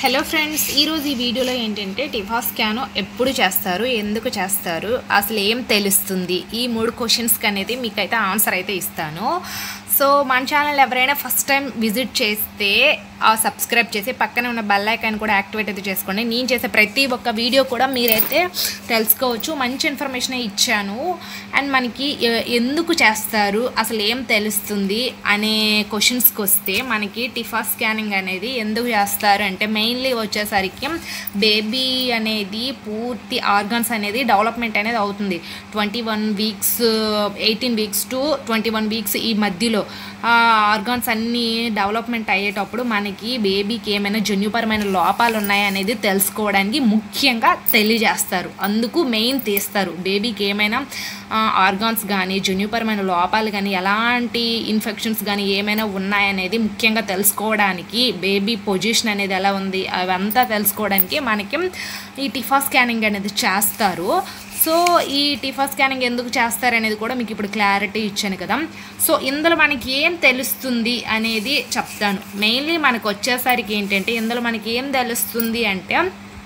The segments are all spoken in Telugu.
హలో ఫ్రెండ్స్ ఈరోజు ఈ వీడియోలో ఏంటంటే టిఫా స్కాన్ ఎప్పుడు చేస్తారు ఎందుకు చేస్తారు అసలు ఏం తెలుస్తుంది ఈ మూడు క్వశ్చన్స్కి అనేది మీకైతే ఆన్సర్ అయితే ఇస్తాను సో మన ఛానల్ ఎవరైనా ఫస్ట్ టైం విజిట్ చేస్తే ఆ సబ్స్క్రైబ్ చేసి పక్కనే ఉన్న బెల్ ఐకాన్ కూడా యాక్టివేట్ అయితే చేసుకోండి నేను చేసే ప్రతి ఒక్క వీడియో కూడా మీరైతే తెలుసుకోవచ్చు మంచి ఇన్ఫర్మేషన్ ఇచ్చాను అండ్ మనకి ఎ- ఎందుకు చేస్తారు అసలు ఏం తెలుస్తుంది అనే క్వశ్చన్స్కి వస్తే మనకి టిఫా స్కానింగ్ అనేది ఎందుకు చేస్తారు అంటే మెయిన్లీ వచ్చేసరికి బేబీ అనేది పూర్తి ఆర్గాన్స్ అనేది డెవలప్మెంట్ అనేది అవుతుంది twenty one weeks eighteen weeks to twenty one weeks ఈ మధ్యలో ఆర్గాన్స్ అన్నీ డెవలప్మెంట్ అయ్యేటప్పుడు మనకి బేబీకి ఏమైనా జన్యుపరమైన లోపాలు ఉన్నాయా అనేది తెలుసుకోవడానికి ముఖ్యంగా తెలియజేస్తారు అందుకు మెయిన్ తీస్తారు బేబీకి ఏమైనా ఆర్గాన్స్ కానీ జన్యుపరమైన లోపాలు కానీ ఎలాంటి ఇన్ఫెక్షన్స్ కానీ ఏమైనా ఉన్నాయనేది ముఖ్యంగా తెలుసుకోవడానికి బేబీ పొజిషన్ అనేది ఎలా ఉంది అవంతా తెలుసుకోవడానికి మనకి ఈ టిఫా స్కానింగ్ అనేది చేస్తారు సో ఈ టిఫా స్కానింగ్ ఎందుకు చేస్తారనేది కూడా మీకు ఇప్పుడు క్లారిటీ ఇచ్చాను కదా సో ఇందులో మనకి ఏం తెలుస్తుంది అనేది చెప్తాను మెయిన్లీ మనకు వచ్చేసరికి ఏంటంటే ఇందులో మనకి ఏం తెలుస్తుంది అంటే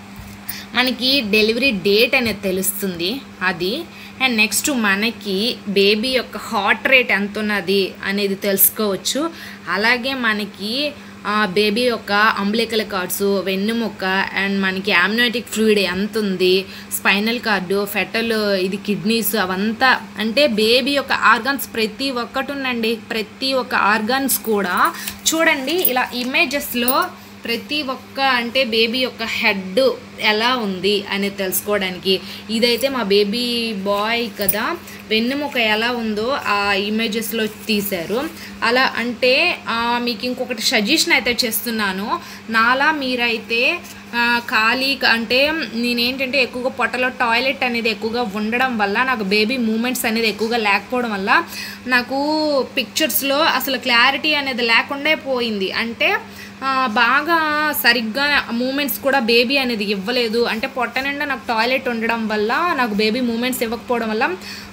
మనకి డెలివరీ డేట్ అనేది తెలుస్తుంది అది అండ్ నెక్స్ట్ మనకి బేబీ యొక్క హార్ట్ రేట్ ఎంత ఉన్నది అనేది తెలుసుకోవచ్చు అలాగే మనకి బేబీ యొక్క అంబ్లికల్ కార్డ్స్ వెన్నుముక్క అండ్ మనకి ఆమ్నోటిక్ ఫ్లూయిడ్ ఎంత ఉంది స్పైనల్ కార్డు ఫెటల్ ఇది కిడ్నీస్ అవంతా అంటే బేబీ యొక్క ఆర్గాన్స్ ప్రతి ఒక్కటి ఉందండి ప్రతి ఒక్క ఆర్గాన్స్ కూడా చూడండి ఇలా ఇమేజెస్లో ప్రతి ఒక్క అంటే బేబీ యొక్క హెడ్ ఎలా ఉంది అనేది తెలుసుకోవడానికి ఇదైతే మా బేబీ బాయ్ కదా వెన్నెముక ఎలా ఉందో ఆ ఇమేజెస్లో తీశారు అలా అంటే ఆ, మీకు ఇంకొకటి సజెషన్ అయితే చేస్తున్నాను నాలా మీరైతే ఆ, ఖాళీ క- అంటే నేనేంటంటే ఎక్కువగా పొట్టలో టాయిలెట్ అనేది ఎక్కువగా ఉండడం వల్ల నాకు బేబీ మూమెంట్స్ అనేది ఎక్కువగా లేకపోవడం వల్ల నాకు పిక్చర్స్లో అసలు క్లారిటీ అనేది లేకుండా పోయింది అంటే ఆ, బాగా సరిగ్గా మూమెంట్స్ కూడా బేబీ అనేది ఇవ్వలేదు అంటే పొట్ట నిండా నాకు టాయిలెట్ ఉండడం వల్ల నాకు బేబీ మూమెంట్స్ ఇవ్వకపోవడం వల్ల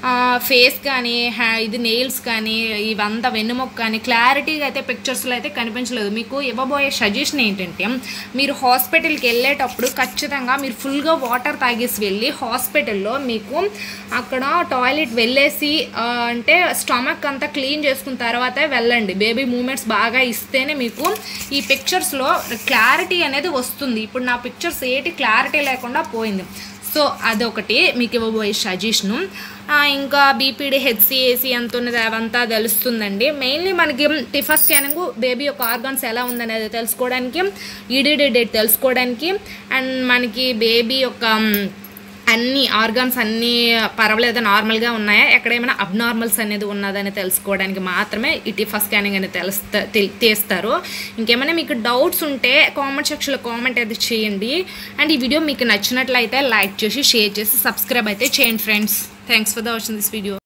ఫేస్ కానీ హ్యా ఇది నెయిల్స్ కానీ ఇవంతా వెన్నుముక్క కానీ క్లారిటీగా అయితే పిక్చర్స్లో అయితే కనిపించలేదు మీకు ఇవ్వబోయే సజెషన్ ఏంటంటే మీరు హాస్పిటల్కి వెళ్ళేటప్పుడు ఖచ్చితంగా మీరు ఫుల్గా వాటర్ తాగేసి వెళ్ళి హాస్పిటల్లో మీకు అక్కడ టాయిలెట్ వెళ్ళేసి ఆ, అంటే స్టమక్ అంతా క్లీన్ చేసుకున్న తర్వాతే వెళ్ళండి బేబీ మూమెంట్స్ బాగా ఇస్తేనే మీకు ఈ పిక్చర్స్లో క్లారిటీ అనేది వస్తుంది ఇప్పుడు నా పిక్చర్స్ ఏటి క్లారిటీ లేకుండా పోయింది సో అదొకటి మీకు ఇవ్వబోయే సజెషను ఇంకా బీపీడీ హెచ్సిఏసి ఎంత ఉన్నది అవంతా తెలుస్తుందండి మెయిన్లీ మనకి టిఫా స్కానింగ్ బేబీ యొక్క ఆర్గాన్స్ ఎలా ఉందనేది తెలుసుకోవడానికి ఈడీడీ డేట్ తెలుసుకోవడానికి అండ్ మనకి బేబీ యొక్క మ్, అన్ని ఆర్గాన్స్ అన్నీ పర్వాలేదు నార్మల్గా ఉన్నాయా ఎక్కడ ఏమైనా అబ్నార్మల్స్ అనేది ఉన్నదని తెలుసుకోవడానికి మాత్రమే ఈ టిఫా స్కానింగ్ అనేది తెలుస్తా తెల్- తీస్తారు ఇంకేమైనా మీకు డౌట్స్ ఉంటే కామెంట్ సెక్షన్లో కామెంట్ అయితే చేయండి అండ్ ఈ వీడియో మీకు నచ్చినట్లయితే లైక్ చేసి షేర్ చేసి సబ్స్క్రైబ్ అయితే చేయండి friends thanks for the watching this video